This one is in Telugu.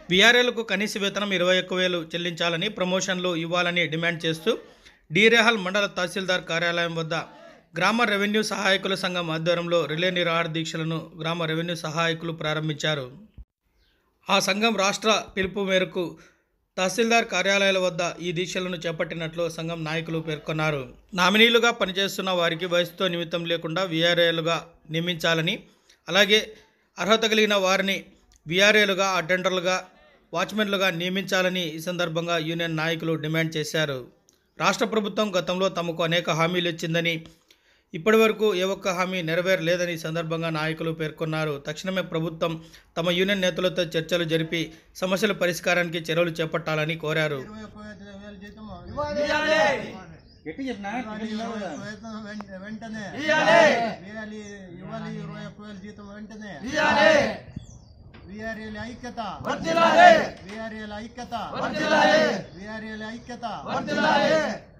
వీఆర్ఏలకు కనీస వేతనం ఇరవై ఒక్క వేలు చెల్లించాలని ప్రమోషన్లు ఇవ్వాలని డిమాండ్ చేస్తూ డీరేహల్ మండల తహసీల్దార్ కార్యాలయం వద్ద గ్రామ రెవెన్యూ సహాయకుల సంఘం ఆధ్వర్యంలో రిలే నిరాహార దీక్షలను గ్రామ రెవెన్యూ సహాయకులు ప్రారంభించారు ఆ సంఘం రాష్ట్ర పిలుపు మేరకు తహసీల్దార్ కార్యాలయాల వద్ద ఈ దీక్షలను చేపట్టినట్లు సంఘం నాయకులు పేర్కొన్నారు నామినీలుగా పనిచేస్తున్న వారికి వయసుతో నిమిత్తం లేకుండా వీఆర్ఏలుగా నియమించాలని అలాగే అర్హత కలిగిన వారిని వీఆర్ఏలుగా అటెండర్లుగా వాచ్మెన్లుగా నియమించాలని ఈ సందర్భంగా యూనియన్ నాయకులు డిమాండ్ చేశారు రాష్ట్ర ప్రభుత్వం గతంలో తమకు అనేక హామీలు ఇచ్చిందని ఇప్పటి వరకు ఏ ఒక్క హామీ నెరవేరలేదని ఈ సందర్భంగా నాయకులు పేర్కొన్నారు తక్షణమే ప్రభుత్వం తమ యూనియన్ నేతలతో చర్చలు జరిపి సమస్యల పరిష్కారానికి చర్యలు చేపట్టాలని కోరారు ఇరవై ఒక్క వేల- వేల జీతం ఎట్టి చెప్పినా ఇవ్వాలి ఇరవై ఒక్క వేతనం వెంట- వెంటనే ఇవ్వాలి ఇవ్వాలి ఇరవై ఒక్క వేల జీతం వెంటనే విఆర్ఏల ఐక్యత విఆర్ఏల ఐక్యత విఆర్ఏల ఐక్యత